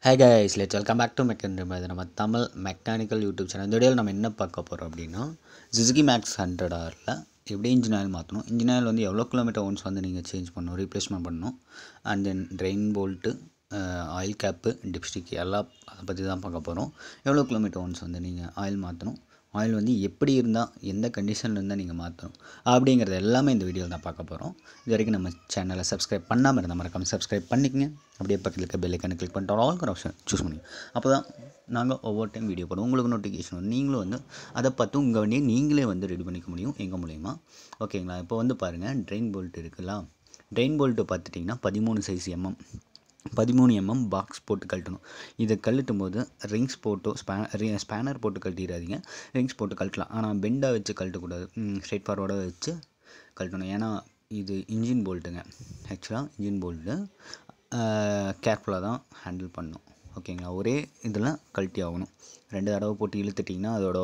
hey guys let's welcome back to மெக்கன் இது நம்ம தமிழ் மெக்கானிக்கல் யூடியூப் சேனல் இந்த வீடியோவில் நம்ம என்ன பார்க்க போகிறோம் அப்படின்னா சுசுகி மேக்ஸ் ஹண்ட்ரட் ஆரில் எப்படி இன்ஜின் ஆயில் மாற்றணும் இன்ஜின் ஆயில் வந்து எவ்வளோ கிலோமீட்டர் ஒன்ஸ் வந்து நீங்கள் சேஞ்ச் பண்ணணும் ரீப்ளேஸ்மெண்ட் பண்ணணும் and then drain bolt oil cap dipstick எல்லாம் அதை பற்றி தான் பார்க்க போகிறோம் எவ்வளோ கிலோமீட்டர் ஒன்ஸ் வந்து நீங்கள் ஆயில் மாற்றணும் ஆயில் வந்து எப்படி இருந்தால் எந்த கண்டிஷனில் இருந்தால் நீங்கள் மாற்றணும் அப்படிங்கிறது எல்லாமே இந்த வீடியோவில் தான் பார்க்க போகிறோம் இது வரைக்கும் நம்ம சேனலை சப்ஸ்கிரைப் பண்ணாமல் இருந்தால் மறக்காமல் சப்ஸ்கிரைப் பண்ணிக்கங்க அப்படியே பக்கத்தில் இருக்க பெல்லைக்கான கிளிக் பண்ணிட்டு ஆல்ங்கிற ஆப்ஷன் சூஸ் பண்ணி அப்போ தான் நாங்கள் ஒவ்வொரு டைம் வீடியோ போடுவோம் உங்களுக்கு நோட்டிஃபிகேஷன் வரும் நீங்களும் வந்து அதை பார்த்து உங்கள் வண்டியை நீங்களே வந்து ரெடி பண்ணிக்க முடியும் எங்கள் மூலயமா ஓகேங்களா இப்போ வந்து பாருங்கள் ட்ரெயின் போல்ட் இருக்குல்ல ட்ரெயின் போல்ட்டு பார்த்துட்டிங்கன்னா பதிமூணு சைஸ் எம்எம் பதிமூணு எம்எம் பாக்ஸ் போட்டு கழட்டணும் இதை கழட்டும் போது ரிங்ஸ் போட்டோ ஸ்பே ஸ்பேனர் போட்டு கழட்டிடாதீங்க ரிங்ஸ் போட்டு கழட்டலாம் ஆனால் பெண்டாக வச்சு கழட்டக்கூடாது ஸ்ட்ரெயிட் ஃபார்வர்டாக வச்சு கழட்டணும் ஏன்னா இது இன்ஜின் போல்ட்டுங்க ஆக்சுவலாக இன்ஜின் போல்ட்டு கேர்ஃபுல்லாக தான் ஹேண்டில் பண்ணணும் ஓகேங்களா ஒரே இதில் கழட்டி ஆகணும் ரெண்டு தடவை போட்டு இழுத்துட்டிங்கன்னா அதோட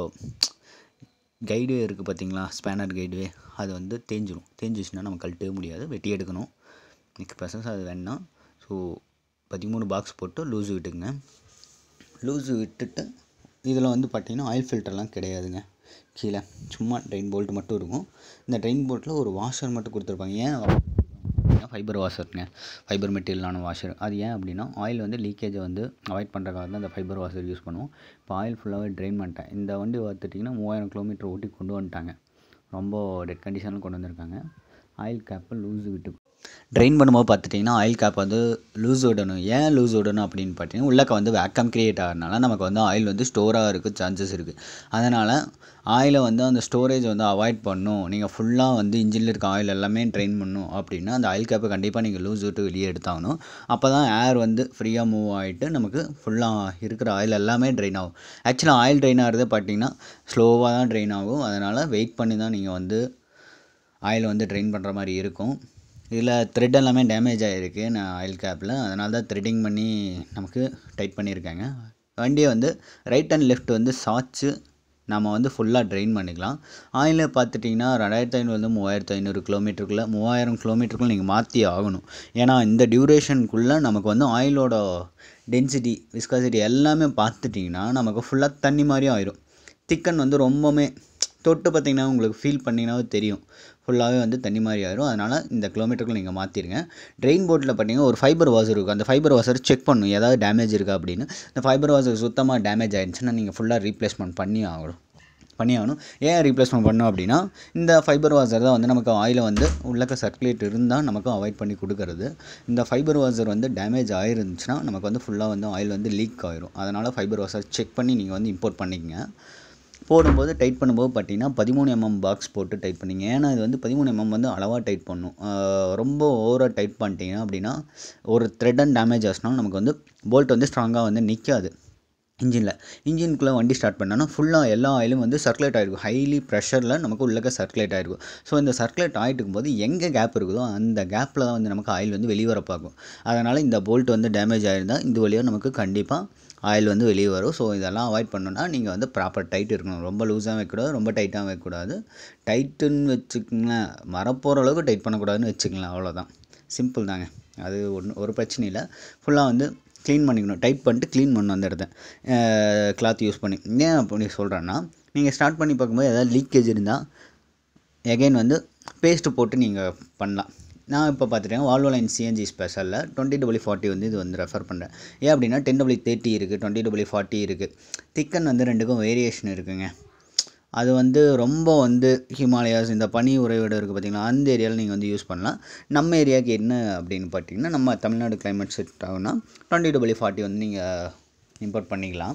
கைடு இருக்குது பார்த்தீங்களா ஸ்பேனர் கைடுவே அது வந்து தேஞ்சிடும் தேஞ்சிச்சுன்னா நம்ம கழட்டவே முடியாது வெட்டி எடுக்கணும் நெக்ஸ்ட் ப்ராசஸ் அது வேணாம் ஸோ பதிமூணு பாக்ஸ் போட்டு லூஸு விட்டுக்குங்க லூஸு விட்டுட்டு இதில் வந்து பார்த்திங்கன்னா ஆயில் ஃபில்டர்லாம் கிடையாதுங்க கீழே சும்மா ட்ரெயின் போல்ட் மட்டும் இருக்கும் இந்த ட்ரெயின் போல்ட்டில் ஒரு வாஷர் மட்டும் கொடுத்துருப்பாங்க ஏன் ஃபைபர் வாஷருங்க ஃபைபர் மெட்டீரியலான வாஷர் அது ஏன் அப்படின்னா ஆயில் வந்து லீக்கேஜை வந்து அவாய்ட் பண்ணுறக்காக தான் அந்த ஃபைபர் வாஷர் யூஸ் பண்ணுவோம் இப்போ ஆயில் ஃபுல்லாகவே ட்ரெயின் பண்ணிட்டேன் இந்த வண்டி பார்த்துட்டிங்கன்னா மூவாயிரம் கிலோமீட்டர் ஓட்டி கொண்டு வந்துட்டாங்க ரொம்ப டெட் கண்டிஷனில் கொண்டு வந்திருக்காங்க ஆயில் கேப்பை லூஸ் விட்டு ட்ரெயின் பண்ணும்போது பார்த்துட்டிங்கன்னா ஆயில் கேப் வந்து லூஸ் விடணும் ஏன் லூஸ் விடணும் அப்படின்னு பார்த்தீங்கன்னா உள்ளக்க வந்து வேக்கம் க்ரியேட் ஆகிறதுனால நமக்கு வந்து ஆயில் வந்து ஸ்டோராக இருக்குது சான்சஸ் இருக்குது அதனால் ஆயிலை வந்து அந்த ஸ்டோரேஜ் வந்து அவாய்ட் பண்ணும் நீங்கள் ஃபுல்லாக வந்து இன்ஜினில் இருக்க ஆயில் எல்லாமே ட்ரெயின் பண்ணும் அப்படின்னா அந்த ஆயில் கேப்பை கண்டிப்பாக நீங்கள் லூஸ் விட்டு வெளியே எடுத்தாகணும் அப்போ தான் ஏர் வந்து ஃப்ரீயாக மூவ் ஆகிட்டு நமக்கு ஃபுல்லாக இருக்கிற ஆயில் எல்லாமே ட்ரெயின் ஆகும் ஆக்சுவலாக ஆயில் ட்ரெயின் ஆகிறது பார்த்திங்கன்னா ஸ்லோவாக தான் ட்ரெயின் ஆகும் அதனால் வெயிட் பண்ணி தான் நீங்கள் வந்து ஆயில் வந்து ட்ரெயின் பண்ணுற மாதிரி இருக்கும் இதில் த்ரெட் எல்லாமே டேமேஜ் ஆகிருக்கு நான் ஆயில் கேப்பில் அதனால தான் த்ரெட்டிங் பண்ணி நமக்கு டைட் பண்ணியிருக்காங்க வண்டியை வந்து ரைட் அண்ட் லெஃப்ட் வந்து சாய்ச்சு நம்ம வந்து ஃபுல்லாக ட்ரெயின் பண்ணிக்கலாம் ஆயிலை பார்த்துட்டிங்கன்னா ரெண்டாயிரத்து ஐநூறுலேருந்து மூவாயிரத்து ஐநூறு கிலோமீட்டருக்குள்ளே மூவாயிரம் கிலோமீட்டருக்குள்ளே நீங்கள் மாற்றி ஆகணும் ஏன்னா இந்த டியூரேஷனுக்குள்ளே நமக்கு வந்து ஆயிலோட டென்சிட்டி விஸ்காசிட்டி எல்லாமே பார்த்துட்டிங்கன்னா நமக்கு ஃபுல்லாக தண்ணி மாதிரியும் ஆயிரும் திக்கன் வந்து ரொம்பவுமே தொட்டு பார்த்திங்கன்னா உங்களுக்கு ஃபீல் பண்ணிங்கனாவே தெரியும் ஃபுல்லாகவே வந்து தண்ணி மாதிரி ஆயிரும் அதனால் இந்த கிலோமீட்டருக்குள்ள நீங்கள் மாற்றிருங்க ட்ரெயின் போர்ட்டில் பார்த்தீங்கன்னா ஒரு ஃபைபர் வாஷர் இருக்கும் அந்த ஃபைபர் வாஷர் செக் பண்ணணும் ஏதாவது டேமேஜ் இருக்கா அப்படின்னு இந்த ஃபைபர் வாஷர் சுத்தமாக டேமேஜ் ஆகிடுச்சுன்னா நீங்கள் ஃபுல்லாக ரீப்ளேஸ்மெண்ட் பண்ணி ஆகணும் பண்ணி ஆகணும் ஏன் ரீப்ளேஸ்மெண்ட் பண்ணோம் அப்படின்னா இந்த ஃபைபர் வாஷர் தான் வந்து நமக்கு ஆயிலை வந்து உள்ளக்க சர்க்குலேட் இருந்தால் நமக்கு அவாய்ட் பண்ணி கொடுக்கறது இந்த ஃபைபர் வாஷர் வந்து டேமேஜ் ஆயிருந்துச்சுன்னா நமக்கு வந்து ஃபுல்லாக வந்து ஆயில் வந்து லீக் ஆயிரும் அதனால் ஃபைபர் வாஷர் செக் பண்ணி நீங்கள் வந்து இம்போர்ட் பண்ணிக்கங்க போடும்போது டைட் பண்ணும்போது பார்த்தீங்கன்னா பதிமூணு எம்எம் பாக்ஸ் போட்டு டைட் பண்ணிங்க ஏன்னா இது வந்து பதிமூணு எம்எம் வந்து அளவாக டைட் பண்ணும் ரொம்ப ஓவராக டைட் பண்ணிட்டீங்க அப்படின்னா ஒரு த்ரெட் அண்ட் டேமேஜ் ஆச்சுனாலும் நமக்கு வந்து போல்ட் வந்து ஸ்ட்ராங்காக வந்து நிற்காது இன்ஜினில் இன்ஜினுக்குள்ளே வண்டி ஸ்டார்ட் பண்ணோன்னா ஃபுல்லாக எல்லா ஆயிலும் வந்து சர்க்குலேட் ஆகிருக்கும் ஹைலி ப்ரெஷரில் நமக்கு உள்ளக்க சர்க்குலேட் ஆகிருக்கும் ஸோ இந்த சர்க்குலேட் ஆகிட்டு இருக்கும்போது எங்கே கேப் இருக்குதோ அந்த கேப்பில் தான் வந்து நமக்கு ஆயில் வந்து வெளியே வர பார்க்கும் அதனால் இந்த போல்ட் வந்து டேமேஜ் ஆகிருந்தால் இந்த வழியாக நமக்கு கண்டிப்பாக ஆயில் வந்து வெளியே வரும் ஸோ இதெல்லாம் அவாய்ட் பண்ணணும்னா நீங்கள் வந்து ப்ராப்பர் டைட் இருக்கணும் ரொம்ப லூஸாக வைக்கக்கூடாது ரொம்ப டைட்டாக வைக்கக்கூடாது டைட்டுன்னு வச்சுக்கோங்களேன் மரப்போகிற அளவுக்கு டைட் பண்ணக்கூடாதுன்னு வச்சுக்கலாம் அவ்வளோதான் சிம்பிள் தாங்க அது ஒன்று ஒரு பிரச்சனை இல்லை ஃபுல்லாக வந்து க்ளீன் பண்ணிக்கணும் டைட் பண்ணிட்டு க்ளீன் பண்ணணும் அந்த இடத்த கிளாத் யூஸ் பண்ணி ஏன் அப்படி சொல்கிறேன்னா நீங்கள் ஸ்டார்ட் பண்ணி பார்க்கும்போது ஏதாவது லீக்கேஜ் இருந்தால் எகைன் வந்து பேஸ்ட்டு போட்டு நீங்கள் பண்ணலாம் நான் இப்போ பார்த்துட்டேன் வால்வோ லைன் சிஎன்ஜி ஸ்பெஷலில் டுவெண்ட்டி டபுள்யூ ஃபார்ட்டி வந்து இது வந்து ரெஃபர் பண்ணுறேன் ஏன் அப்படின்னா டென் டபுள்யூ தேர்ட்டி இருக்குது டுவெண்ட்டி டபுள்யூ ஃபார்ட்டி இருக்குது திக்கன் வந்து ரெண்டுக்கும் வேரியேஷன் இருக்குங்க அது வந்து ரொம்ப வந்து ஹிமாலயாஸ் இந்த பனி உறைவிடம் இருக்குது பார்த்திங்களா அந்த ஏரியாவில் நீங்கள் வந்து யூஸ் பண்ணலாம் நம்ம ஏரியாவுக்கு என்ன அப்படின்னு பார்த்தீங்கன்னா நம்ம தமிழ்நாடு கிளைமேட் செட் ஆகுனா டுவெண்ட்டி டபுள்யூ ஃபார்ட்டி வந்து நீங்கள் இம்போர்ட் பண்ணிக்கலாம்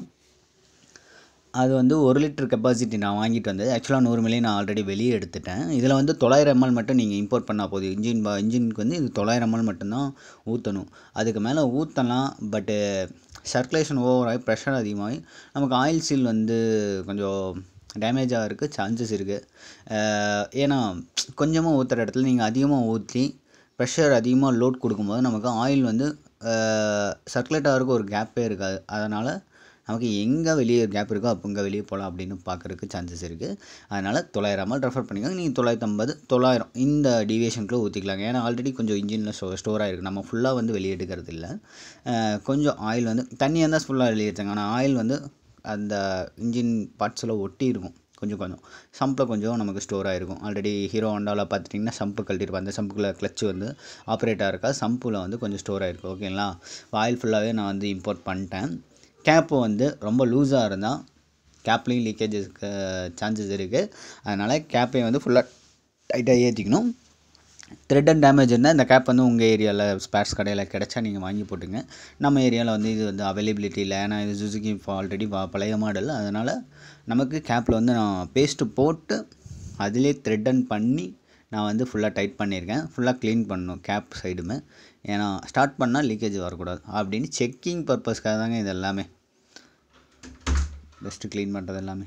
அது வந்து ஒரு லிட்டர் கெப்பாசிட்டி நான் வாங்கிட்டு வந்தது ஆக்சுவலாக நூறு மில்லியன் நான் ஆல்ரெடி வெளியே எடுத்துட்டேன் இதில் வந்து தொள்ளாயிரம் எம்எல் மட்டும் நீங்கள் இம்போர்ட் பண்ணால் போதும் இன்ஜின் பா இன்ஜினுக்கு வந்து இது தொள்ளாயிரம் எம்எல் மட்டும்தான் ஊற்றணும் அதுக்கு மேலே ஊற்றலாம் பட்டு சர்க்குலேஷன் ஓவராகி ப்ரெஷர் அதிகமாகி நமக்கு ஆயில் சீல் வந்து கொஞ்சம் டேமேஜ் ஆகிறதுக்கு சான்சஸ் இருக்குது ஏன்னா கொஞ்சமாக ஊற்றுற இடத்துல நீங்கள் அதிகமாக ஊற்றி ப்ரெஷர் அதிகமாக லோட் கொடுக்கும்போது நமக்கு ஆயில் வந்து சர்க்குலேட் ஆகிறதுக்கு ஒரு கேப்பே இருக்காது அதனால் நமக்கு எங்கே வெளியே கேப் இருக்கோ அப்போ இங்கே வெளியே போகலாம் அப்படின்னு பார்க்குறதுக்கு சான்சஸ் இருக்குது அதனால் தொள்ளாயிரம் எம்எல் ரெஃபர் பண்ணிக்கோங்க நீங்கள் தொள்ளாயிரத்தம்பது தொள்ளாயிரம் இந்த டிவியேஷனுக்குள்ளே ஊற்றிக்கலாங்க ஏன்னா ஆல்ரெடி கொஞ்சம் இன்ஜினில் ஸ்டோ ஸ்டோர் ஆகிருக்கு நம்ம ஃபுல்லாக வந்து வெளியே எடுக்கிறது இல்லை அஹ் கொஞ்சம் ஆயில் வந்து தண்ணியாக இருந்தால் ஃபுல்லாக வெளியே எடுத்தாங்க ஆனால் ஆயில் வந்து அந்த இன்ஜின் பார்ட்ஸில் ஒட்டி இருக்கும் கொஞ்சம் கொஞ்சம் சம்பில் கொஞ்சம் நமக்கு ஸ்டோர் ஆகிருக்கும் ஆல்ரெடி ஹீரோ ஹோண்டாவில் பார்த்துட்டிங்கன்னா சம்பு கழட்டிருப்போம் அந்த சம்புக்குள்ள கிளச்சு வந்து ஆப்ரேட் ஆகிருக்கா சம்பில் வந்து கொஞ்சம் ஸ்டோர் ஆகிருக்கு ஓகேங்களா ஆயில் ஃபுல்லாகவே நான் வந்து இம்போர்ட் பண்ணிட்டேன் கேப்பு வந்து ரொம்ப லூஸாக இருந்தால் கேப்லேயும் லீக்கேஜஸ்க்கு சான்சஸ் இருக்குது அதனால் கேப்பையும் வந்து ஃபுல்லாக டைட்டாக ஏற்றிக்கணும் த்ரெட் அண்ட் டேமேஜ் இருந்தால் இந்த கேப் வந்து உங்கள் ஏரியாவில் ஸ்பேர்ஸ் கடையில் கிடச்சா நீங்கள் வாங்கி போட்டுங்க நம்ம ஏரியாவில் வந்து இது வந்து அவைலபிலிட்டி இல்லை ஏன்னா இது சுசுகி ஆல்ரெடி பழைய மாடல் அதனால் நமக்கு கேப்பில் வந்து நான் பேஸ்ட்டு போட்டு அதிலே த்ரெட் அண்ட் பண்ணி நான் வந்து ஃபுல்லாக டைட் பண்ணியிருக்கேன் ஃபுல்லாக க்ளீன் பண்ணணும் கேப் சைடுமே ஏன்னா ஸ்டார்ட் பண்ணால் லீக்கேஜ் வரக்கூடாது அப்படின்னு செக்கிங் பர்பஸ்க்காக தாங்க இது எல்லாமே பெஸ்ட்டு க்ளீன் பண்ணுறது எல்லாமே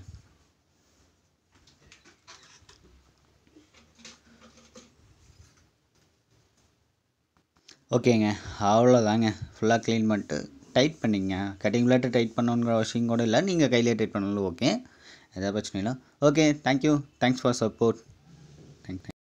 ஓகேங்க அவ்வளோதாங்க ஃபுல்லாக க்ளீன் பண்ணிட்டு டைட் பண்ணிங்க கட்டிங் பிளேட்டை டைட் பண்ணணுங்கிற அவசியம் கூட இல்லை நீங்கள் கையிலே டைட் பண்ணாலும் ஓகே எதாவது பிரச்சனை இல்லை okay thank you thanks for support thank